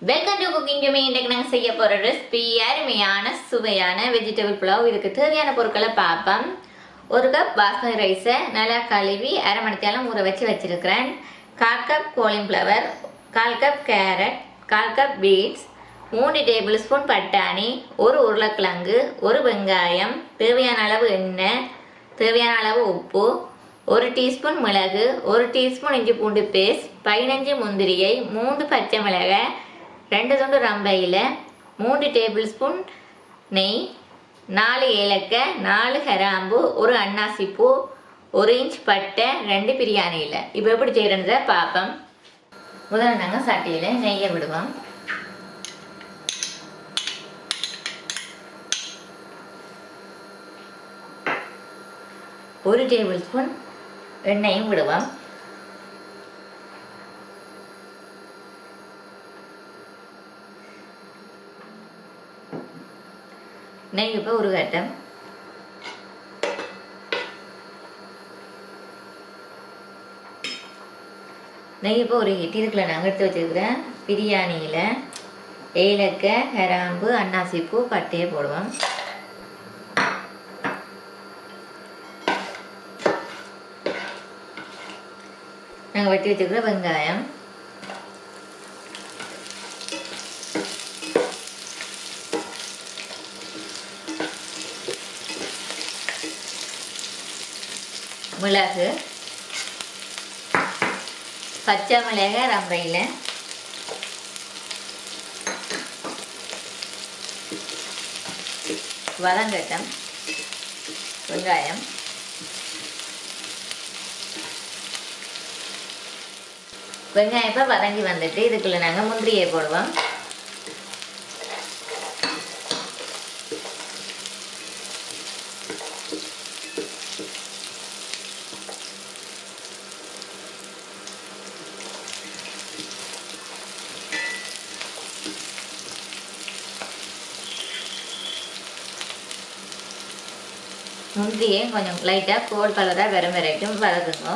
Welcome to cooking ஜுமி இன்றைக்கு நாங்கள் செய்ய போகிற ரெசிபி அருமையான சுவையான வெஜிடபிள் புலாவ் இதுக்கு தேவையான பொருட்களை பார்ப்போம் ஒரு கப் பாஸ்மதி ரைஸை நல்லா கழுவி அரை மணித்தாலும் ஊற வச்சு வச்சிருக்கிறேன் கால் கப் கோலிஃப்ளவர் கால் கப் கேரட் கால் கப் பீட்ஸ் மூணு டேபிள் ஸ்பூன் பட்டாணி ஒரு உருளைக்கிழங்கு ஒரு வெங்காயம் தேவையான அளவு எண்ணெய் தேவையான அளவு உப்பு ஒரு டீஸ்பூன் மிளகு ஒரு டீஸ்பூன் இஞ்சி பூண்டு பேஸ்ட் பதினஞ்சு முந்திரியை மூன்று பச்சை மிளகாய் ரெண்டு துண்டு ரம்பையில் மூன்று டேபிள் ஸ்பூன் நெய் நாலு ஏலக்காய் நாலு கிராம்பு ஒரு அன்னாசி பூ ஒரு இன்ச் பட்டை ரெண்டு பிரியாணி இலை இப்போ எப்படி செய்கிறத பார்ப்போம் முதல்ல நாங்கள் சட்டியில் நெய்யை விடுவோம் ஒரு டேபிள் ஸ்பூன் எண்ணெயும் விடுவோம் நெய் இப்போ ஒரு கட்டம் நெய் இப்போ ஒரு ஹீட் இதுக்குள்ள நாங்கள் எடுத்து வச்சுருக்கிறேன் பிரியாணியில் ஏலக்காய் கிராம்பு அன்னாசிப்பூ பட்டையை போடுவோம் நாங்கள் வெட்டி வச்சுருக்கிற வெங்காயம் மிளகு பச்சை மிளகாய் ரம்பையில் வதங்கட்டம் வெங்காயம் வெங்காயம் இப்போ வதங்கி வந்துட்டு இதுக்குள்ளே நாங்கள் முந்திரியை போடுவோம் முந்திரியை கொஞ்சம் லைட்டாக கோல்ட் கலராக வரும் வரைக்கும் வதக்குங்க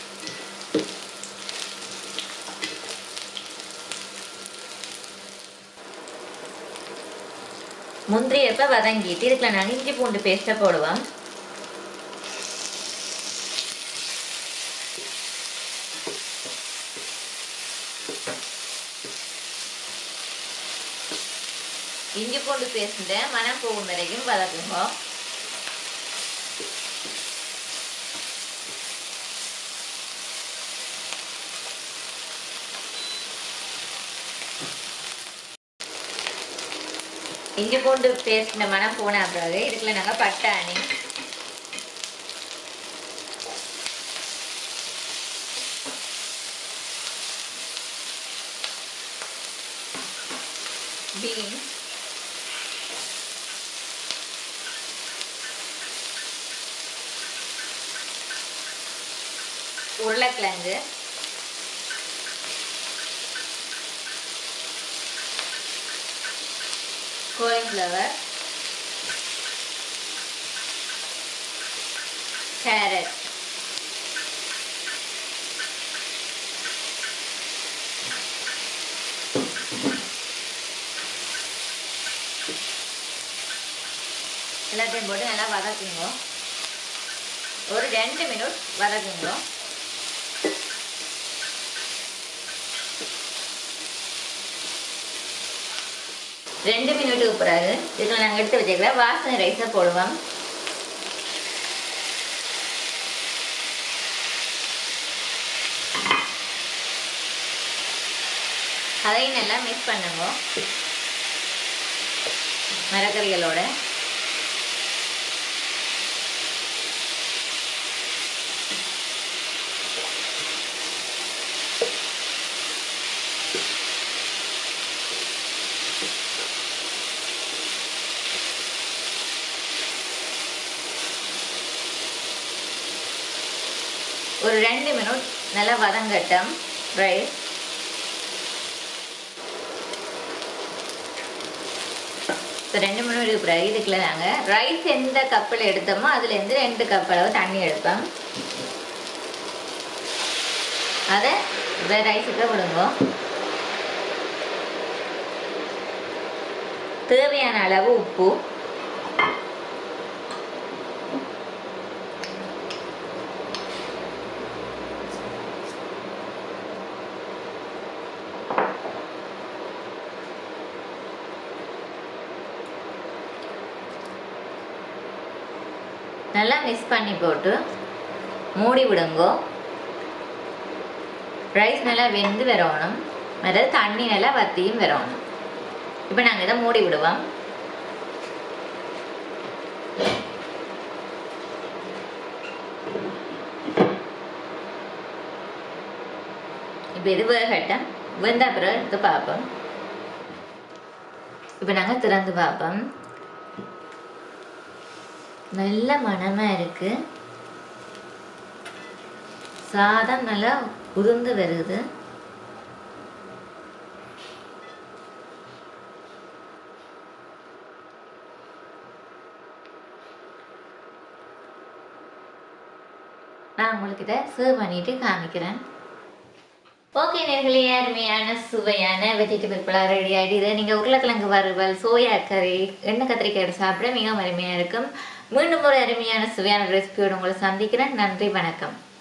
முந்திரி எப்போ வதங்கிட்டு இதுக்குள்ள நாங்கள் இஞ்சி பூண்டு பேஸ்ட்டை போடுவோம் இஞ்சி பூண்டு பேஸ்ட்டை மனம் போகும் வரைக்கும் வதக்குங்க இஞ்சி பூண்டு பேஸ்ட் மனம் போன பிறகு இதுக்குள்ள நாங்கள் பட்டாணி பீன்ஸ் உருளைக்கிழங்கு cauliflower, carrot. எல்லாத்தையும் போட்டு நல்லா வதக்குங்க ஒரு ரெண்டு மினிட் வதக்குங்க ரெண்டு மினிட்டுக்கு பிறகு இதில் நாங்கள் எடுத்து வச்சுக்கிற வாசனை ரைஸை போடுவோம் அதையும் நல்லா மிக்ஸ் பண்ணுங்க மரக்கறிகளோட ஒரு ரெண்டு மினிட் நல்லா வதங்கட்டும் ரைஸ் இப்போ ரெண்டு மினிட் பிறகு இதுக்குள்ள நாங்கள் ரைஸ் எந்த கப்பில் எடுத்தோமோ அதுலேருந்து ரெண்டு கப் அளவு தண்ணி எடுப்போம் அதை ரைஸுக்கு விடுங்க தேவையான அளவு உப்பு நல்லா மிக்ஸ் பண்ணி போட்டு மூடி விடுங்கோ ரைஸ் நல்லா வெந்து வரணும் அதாவது தண்ணி நல்லா வத்தியும் வரணும் இப்போ நாங்கள் இதை மூடி விடுவோம் இப்போ இது வேகட்டும் வெந்த அப்புறம் எடுத்து பார்ப்போம் இப்போ நாங்கள் திறந்து பார்ப்போம் நல்ல மணமா இருக்கு சாதம் நல்லா உதிர்ந்து வருது நான் உங்களுக்கு இதை சர்வ் பண்ணிட்டு காமிக்கிறேன் ஓகே நேர்களே அருமையான சுவையான வெஜிடபிள் புலாவ் ரெடி ஆகிடுது நீங்கள் உருளைக்கிழங்கு வறுவல் சோயா கறி எண்ணெய் கத்திரிக்காய் சாப்பிட மிகவும் அருமையாக இருக்கும் மீண்டும் ஒரு அருமையான சுவையான ரெசிபியோடு உங்களை சந்திக்கிறேன் நன்றி வணக்கம்